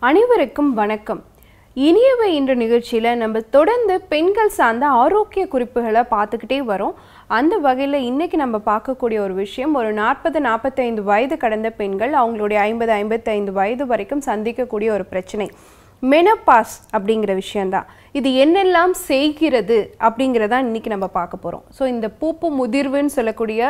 அனைவருக்கும் வணக்கம் இனியவை இன்ற நிகழ்ச்சியில் நம்ம தொடர்ந்து பெண்கள் சார்ந்த ஆரோக்கிய குறிப்புகளை பார்த்துக்கிட்டே வரோம் அந்த வகையில் இன்னைக்கு நம்ம பார்க்கக்கூடிய ஒரு விஷயம் ஒரு நாற்பது நாற்பத்தைந்து வயது கடந்த பெண்கள் அவங்களுடைய ஐம்பது ஐம்பத்தைந்து வயது வரைக்கும் சந்திக்கக்கூடிய ஒரு பிரச்சனை மெனப்பாஸ் அப்படிங்கிற விஷயம்தான் இது என்னெல்லாம் செய்கிறது அப்படிங்கிறதான் இன்னைக்கு நம்ம பார்க்க போகிறோம் ஸோ இந்த பூப்பு முதிர்வுன்னு சொல்லக்கூடிய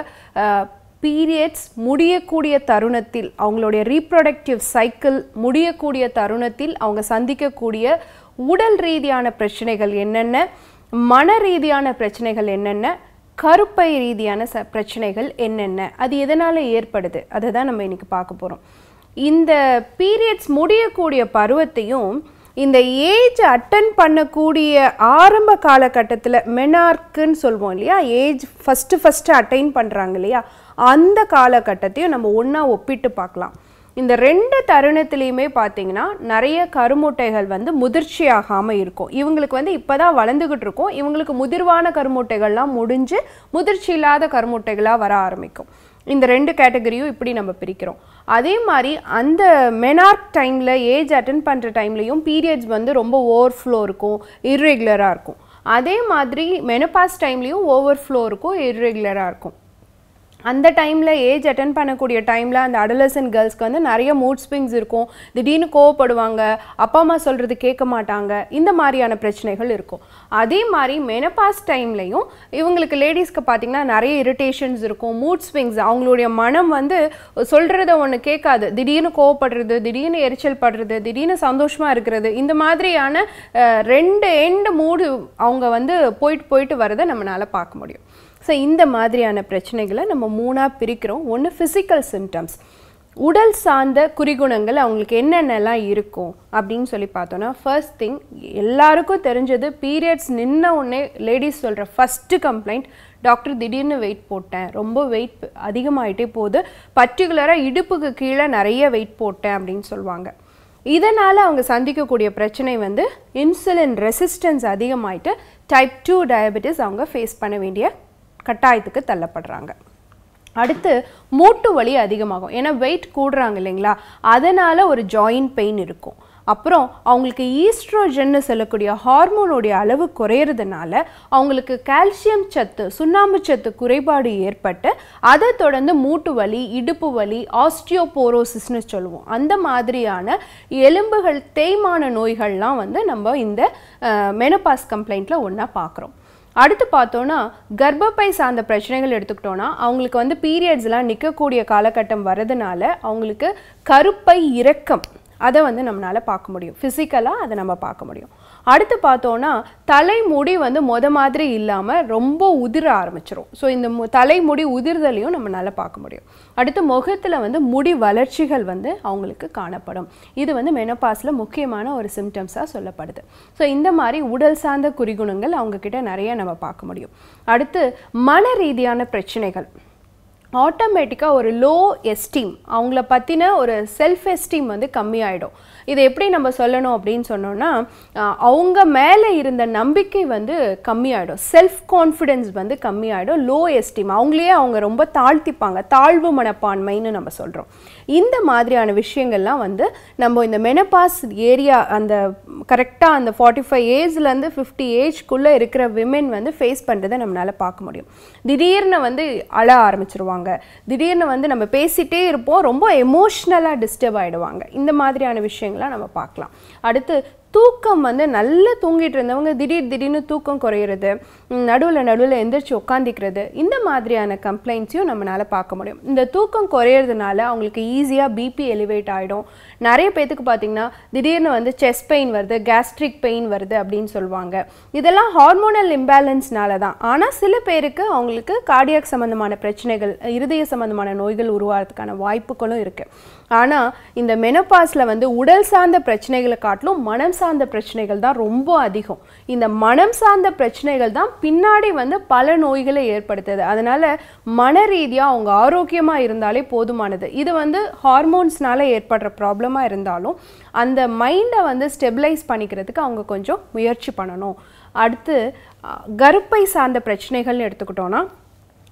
பீரியட்ஸ் முடியக்கூடிய தருணத்தில் அவங்களுடைய ரீப்ரொடக்டிவ் சைக்கிள் முடியக்கூடிய தருணத்தில் அவங்க சந்திக்கக்கூடிய உடல் ரீதியான பிரச்சனைகள் என்னென்ன மன ரீதியான பிரச்சனைகள் என்னென்ன கருப்பை ரீதியான ச பிரச்சனைகள் என்னென்ன அது எதனால் ஏற்படுது அதை தான் நம்ம இன்னைக்கு பார்க்க போகிறோம் இந்த பீரியட்ஸ் முடியக்கூடிய பருவத்தையும் இந்த ஏஜ் அட்டன் பண்ணக்கூடிய ஆரம்ப காலகட்டத்தில் மெனார்க்குன்னு சொல்லுவோம் இல்லையா ஏஜ் ஃபஸ்ட்டு ஃபஸ்ட்டு அட்டைன் பண்ணுறாங்க இல்லையா அந்த காலகட்டத்தையும் நம்ம ஒன்றா ஒப்பிட்டு பார்க்கலாம் இந்த ரெண்டு தருணத்துலேயுமே பார்த்தீங்கன்னா நிறைய கருமுட்டைகள் வந்து முதிர்ச்சி ஆகாமல் இருக்கும் இவங்களுக்கு வந்து இப்போ தான் வளர்ந்துக்கிட்டு இருக்கும் இவங்களுக்கு முதிர்வான கருமுட்டைகள்லாம் முடிஞ்சு முதிர்ச்சி இல்லாத கருமுட்டைகளாக வர ஆரம்பிக்கும் இந்த ரெண்டு கேட்டகரியும் இப்படி நம்ம பிரிக்கிறோம் அதே மாதிரி அந்த மெனார்க் டைமில் ஏஜ் அட்டன் பண்ணுற டைம்லையும் பீரியட்ஸ் வந்து ரொம்ப ஓவர்ஃப்ளோ இருக்கும் இர்ரெகுலராக இருக்கும் அதே மாதிரி மெனபாஸ் டைம்லேயும் ஓவர்ஃப்ளோ இருக்கும் இர்ரெகுலராக இருக்கும் அந்த டைமில் ஏஜ் அட்டன் பண்ணக்கூடிய டைமில் அந்த அடலசன் கேர்ள்ஸ்க்கு வந்து நிறைய மூட் ஸ்விங்ஸ் இருக்கும் திடீர்னு கோவப்படுவாங்க அப்பா அம்மா சொல்கிறது கேட்க மாட்டாங்க இந்த மாதிரியான பிரச்சனைகள் இருக்கும் அதே மாதிரி மெனபாஸ் டைம்லையும் இவங்களுக்கு லேடிஸ்க்கு பார்த்திங்கன்னா நிறைய இரிட்டேஷன்ஸ் இருக்கும் மூட் ஸ்விங்ஸ் அவங்களுடைய மனம் வந்து சொல்கிறத ஒன்று கேட்காது திடீர்னு கோவப்படுறது திடீர்னு எரிச்சல் படுறது திடீர்னு சந்தோஷமாக இருக்கிறது இந்த மாதிரியான அஹ், ரெண்டு எண்டு மூடு அவங்க வந்து போயிட்டு போயிட்டு வரதை நம்மளால் பார்க்க முடியும் ஸோ இந்த மாதிரியான பிரச்சனைகளை நம்ம மூணாக பிரிக்கிறோம் ஒன்று ஃபிசிக்கல் சிம்டம்ஸ் உடல் சார்ந்த குறிகுணங்கள் அவங்களுக்கு என்னென்னலாம் இருக்கும் அப்படின்னு சொல்லி பார்த்தோன்னா ஃபர்ஸ்ட் திங் எல்லாருக்கும் தெரிஞ்சது பீரியட்ஸ் நின்ன உடனே லேடிஸ் சொல்கிற ஃபஸ்ட்டு கம்ப்ளைண்ட் டாக்டர் திடீர்னு வெயிட் போட்டேன் ரொம்ப வெயிட் அதிகமாயிட்டே போகுது பர்டிகுலராக இடுப்புக்கு கீழே நிறைய வெயிட் போட்டேன் அப்படின்னு சொல்லுவாங்க இதனால் அவங்க சந்திக்கக்கூடிய பிரச்சனை வந்து இன்சுலின் ரெசிஸ்டன்ஸ் அதிகமாயிட்டு டைப் டூ டயபெட்டிஸ் அவங்க ஃபேஸ் பண்ண வேண்டிய கட்டாயத்துக்கு தள்ளப்படுறாங்க அடுத்து மூட்டு வலி அதிகமாகும் ஏன்னா வெயிட் கூடுறாங்க இல்லைங்களா அதனால் ஒரு ஜாயிண்ட் பெயின் இருக்கும் அப்புறம் அவங்களுக்கு ஈஸ்ட்ரோஜன்னு சொல்லக்கூடிய ஹார்மோனுடைய அளவு குறையிறதுனால அவங்களுக்கு கால்சியம் சத்து சுண்ணாம்பு சத்து குறைபாடு ஏற்பட்டு அதை தொடர்ந்து மூட்டு வலி இடுப்பு வலி ஆஸ்டியோபோரோசிஸ்னு சொல்லுவோம் அந்த மாதிரியான எலும்புகள் தேய்மான நோய்கள்லாம் வந்து நம்ம இந்த மெனபாஸ் கம்ப்ளைண்ட்டில் ஒன்றா பார்க்குறோம் அடுத்து பார்த்தோன்னா கர்ப்பப்பை சார்ந்த பிரச்சனைகள் எடுத்துக்கிட்டோன்னா அவங்களுக்கு வந்து பீரியட்ஸ்லாம் நிற்கக்கூடிய காலகட்டம் வரதுனால அவங்களுக்கு கருப்பை இறக்கம் அதை வந்து நம்மளால் பார்க்க முடியும் ஃபிசிக்கலாக அதை நம்ம பார்க்க முடியும் அடுத்து பார்த்தோன்னா தலைமுடி வந்து மொத மாதிரி இல்லாமல் ரொம்ப உதிர ஆரம்பிச்சிரும் ஸோ இந்த மு- தலைமுடி உதிர்தலையும் நம்மளால் பார்க்க முடியும் அடுத்து முகத்தில் வந்து முடி வளர்ச்சிகள் வந்து அவங்களுக்கு காணப்படும் இது வந்து மெனப்பாஸில் முக்கியமான ஒரு சிம்டம்ஸாக சொல்லப்படுது ஸோ இந்த மாதிரி உடல் சார்ந்த குறிகுணங்கள் அவங்க கிட்ட நிறைய நம்ம பார்க்க முடியும் அடுத்து மன ரீதியான பிரச்சனைகள் ஆட்டோமேட்டிக்காக ஒரு லோ எஸ்டீம் அவங்கள பற்றின ஒரு செல்ஃப் எஸ்டீம் வந்து கம்மியாயிடும் இதை எப்படி நம்ம சொல்லணும் அப்படின்னு சொன்னோன்னா அஹ், அவங்க மேலே இருந்த நம்பிக்கை வந்து கம்மியாயிடும் செல்ஃப் கான்ஃபிடென்ஸ் வந்து கம்மியாயிடும் லோ எஸ்டீம் அவங்களையே அவங்க ரொம்ப தாழ்த்திப்பாங்க தாழ்வு மனப்பான்மைன்னு நம்ம சொல்கிறோம் இந்த மாதிரியான விஷயங்கள்லாம் வந்து நம்ம இந்த மெனபாஸ் ஏரியா அந்த கரெக்டாக அந்த ஃபார்ட்டி ஃபைவ் ஏஜ்லேருந்து ஃபிஃப்டி ஏஜ்க்குள்ளே இருக்கிற விமென் வந்து ஃபேஸ் பண்ணுறதை நம்மளால் பார்க்க முடியும் திடீர்னு வந்து அழ ஆரம்பிச்சிருவாங்க திடீர்னு வந்து நம்ம பேசிட்டே இருப்போம் ரொம்ப எமோஷ்னலாக டிஸ்டர்ப் ஆகிடுவாங்க இந்த மாதிரியான விஷயங்கள்லாம் நம்ம பார்க்கலாம் அடுத்து தூக்கம் வந்து நல்லா தூங்கிட்டு இருந்தவங்க திடீர் திடீர்னு தூக்கம் குறையிறது நடுவில் நடுவில் எந்திரிச்சு உட்காந்திக்கிறது இந்த மாதிரியான கம்ப்ளைண்ட்ஸையும் நம்மளால் பார்க்க முடியும் இந்த தூக்கம் குறையிறதுனால அவங்களுக்கு ஈஸியாக பிபி எலிவேட் ஆகிடும் நிறைய பேத்துக்கு பார்த்தீங்கன்னா திடீர்னு வந்து செஸ்ட் பெயின் வருது கேஸ்ட்ரிக் பெயின் வருது அப்படின்னு சொல்லுவாங்க இதெல்லாம் ஹார்மோனல் இம்பேலன்ஸ்னால தான் ஆனால் சில பேருக்கு அவங்களுக்கு கார்டியாக் சம்மந்தமான பிரச்சனைகள் இருதய சம்மந்தமான நோய்கள் உருவாகிறதுக்கான வாய்ப்புகளும் இருக்குது ஆனால் இந்த மெனப்பாஸில் வந்து உடல் சார்ந்த பிரச்சனைகளை காட்டிலும் மனம் சார்ந்த பிரச்சனைகள் தான் ரொம்ப அதிகம் இந்த மனம் சார்ந்த பிரச்சனைகள் தான் பின்னாடி வந்து பல நோய்களை ஏற்படுத்துது அதனால மன ரீதியாக அவங்க ஆரோக்கியமாக இருந்தாலே போதுமானது இது வந்து ஹார்மோன்ஸ்னால ஏற்படுற ப்ராப்ளமாக இருந்தாலும் அந்த மைண்டை வந்து ஸ்டெபிளைஸ் பண்ணிக்கிறதுக்கு அவங்க கொஞ்சம் முயற்சி பண்ணணும் அடுத்து அஹ், கருப்பை சார்ந்த பிரச்சனைகள்னு எடுத்துக்கிட்டோன்னா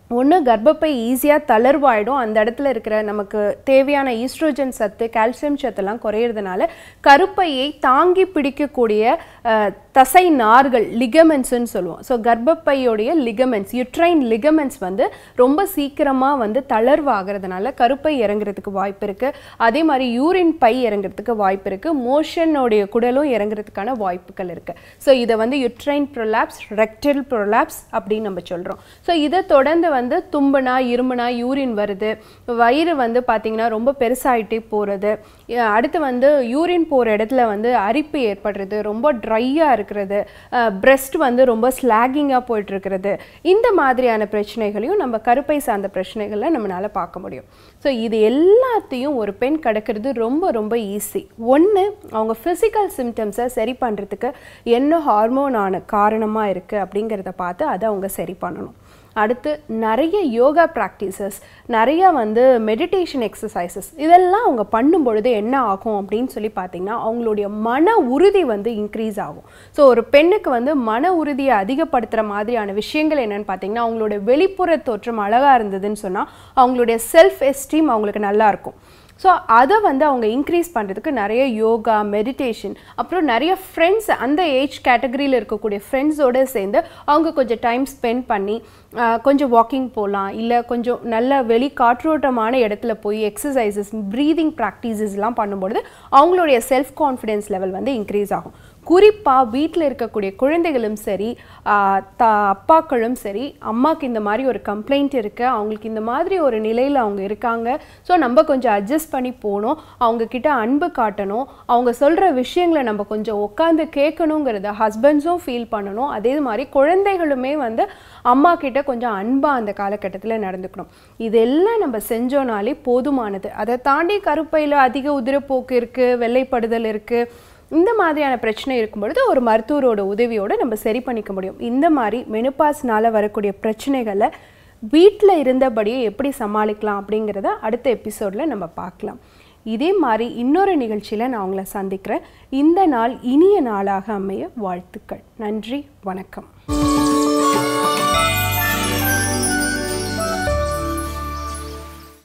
ஒன்று கர்ப்பப்பை ஈஸியாக தளர்வாயிடும் அந்த இடத்துல இருக்கிற நமக்கு தேவையான ஈஸ்ட்ரோஜன் சத்து கால்சியம் சத்தெல்லாம் குறையிறதுனால கருப்பையை தாங்கி பிடிக்கக்கூடிய அஹ், தசை நார்கள் லிகமெண்ட்ஸ்னு சொல்லுவோம் ஸோ கர்ப்பப்பையோடைய லிகமெண்ட்ஸ் யுட்ரைன் லிகமெண்ட்ஸ் வந்து ரொம்ப சீக்கிரமாக வந்து தளர்வாகிறதுனால கருப்பை இறங்குறதுக்கு வாய்ப்பு இருக்குது அதே மாதிரி யூரின் பை இறங்குறதுக்கு வாய்ப்பு இருக்குது மோஷனுடைய குடலும் இறங்குறதுக்கான வாய்ப்புகள் இருக்குது ஸோ இதை வந்து யுட்ரைன் ப்ரொலாப்ஸ் ரெக்டல் ப்ரொலாப்ஸ் அப்படின்னு நம்ம சொல்கிறோம் ஸோ இதை தொடர்ந்து வந்து தும்புனா இருமுனா யூரின் வருது வயிறு வந்து பார்த்திங்கன்னா ரொம்ப பெருசாகிட்டே போகிறது அடுத்து வந்து யூரின் போகிற இடத்துல வந்து அரிப்பு ஏற்படுறது ரொம்ப ட்ரையாக இருக்கிறது பிரஸ்ட் வந்து ரொம்ப ஸ்லாகிங்காக போயிட்டுருக்கிறது இந்த மாதிரியான பிரச்சனைகளையும் நம்ம கருப்பை சார்ந்த பிரச்சனைகளை நம்மளால் பார்க்க முடியும் ஸோ இது எல்லாத்தையும் ஒரு பெண் கடக்கிறது ரொம்ப ரொம்ப ஈஸி ஒன்று அவங்க ஃபிசிக்கல் சிம்டம்ஸை சரி பண்ணுறதுக்கு என்ன ஹார்மோனான காரணமாக இருக்குது அப்படிங்கிறத பார்த்து அதை அவங்க சரி பண்ணணும் அடுத்து நிறைய யோகா ப்ராக்டிசஸ் நிறைய வந்து மெடிடேஷன் எக்ஸசைசஸ் இதெல்லாம் அவங்க பண்ணும் பொழுது என்ன ஆகும் அப்படின்னு சொல்லி பார்த்தீங்கன்னா அவங்களுடைய மன உறுதி வந்து இன்க்ரீஸ் ஆகும் ஸோ ஒரு பெண்ணுக்கு வந்து மன உறுதியை அதிகப்படுத்துகிற மாதிரியான விஷயங்கள் என்னன்னு பார்த்தீங்கன்னா அவங்களுடைய வெளிப்புற தோற்றம் அழகாக இருந்ததுன்னு சொன்னால் அவங்களுடைய செல்ஃப் எஸ்டீம் அவங்களுக்கு நல்லா இருக்கும் ஸோ அதை வந்து அவங்க இன்க்ரீஸ் பண்ணுறதுக்கு நிறைய யோகா மெடிடேஷன் அப்புறம் நிறைய ஃப்ரெண்ட்ஸ் அந்த ஏஜ் கேட்டகரியில் இருக்கக்கூடிய ஃப்ரெண்ட்ஸோடு சேர்ந்து அவங்க கொஞ்சம் டைம் ஸ்பெண்ட் பண்ணி ஆஹ், கொஞ்சம் வாக்கிங் போகலாம் இல்லை கொஞ்சம் நல்ல வெளி காற்றோட்டமான இடத்துல போய் எக்ஸசைசஸ் ப்ரீதிங் ப்ராக்டிசஸ்லாம் பண்ணும்பொழுது அவங்களுடைய செல்ஃப் கான்ஃபிடென்ஸ் லெவல் வந்து இன்க்ரீஸ் ஆகும் குறிப்பாக வீட்டில் இருக்கக்கூடிய குழந்தைகளும் சரி ஆஹ், த அப்பாக்களும் சரி அம்மாவுக்கு இந்த மாதிரி ஒரு கம்ப்ளைண்ட் இருக்குது அவங்களுக்கு இந்த மாதிரி ஒரு நிலையில் அவங்க இருக்காங்க ஸோ நம்ம கொஞ்சம் அட்ஜஸ்ட் பண்ணி போகணும் அவங்க கிட்ட அன்பு காட்டணும் அவங்க சொல்கிற விஷயங்களை நம்ம கொஞ்சம் உட்காந்து கேட்கணுங்கிறத ஹஸ்பண்ட்ஸும் ஃபீல் பண்ணணும் அதே மாதிரி குழந்தைகளுமே வந்து அம்மா கிட்ட கொஞ்சம் அன்பாக அந்த காலகட்டத்தில் நடந்துக்கணும் இதெல்லாம் நம்ம செஞ்சோனாலே போதுமானது அதை தாண்டி கருப்பையில் அதிக உதிரப்போக்கு இருக்குது வெள்ளைப்படுதல் இருக்குது இந்த மாதிரியான பிரச்சனை இருக்கும் பொழுது ஒரு மருத்துவரோட உதவியோடு நம்ம சரி பண்ணிக்க முடியும் இந்த மாதிரி மெனுபாஸ்னால வரக்கூடிய பிரச்சனைகளை வீட்டில் இருந்தபடியே எப்படி சமாளிக்கலாம் அப்படிங்கிறத அடுத்த எபிசோடில் நம்ம பார்க்கலாம் இதே மாதிரி இன்னொரு நிகழ்ச்சியில் நான் உங்களை சந்திக்கிறேன் இந்த நாள் இனிய நாளாக அமைய வாழ்த்துக்கள் நன்றி வணக்கம்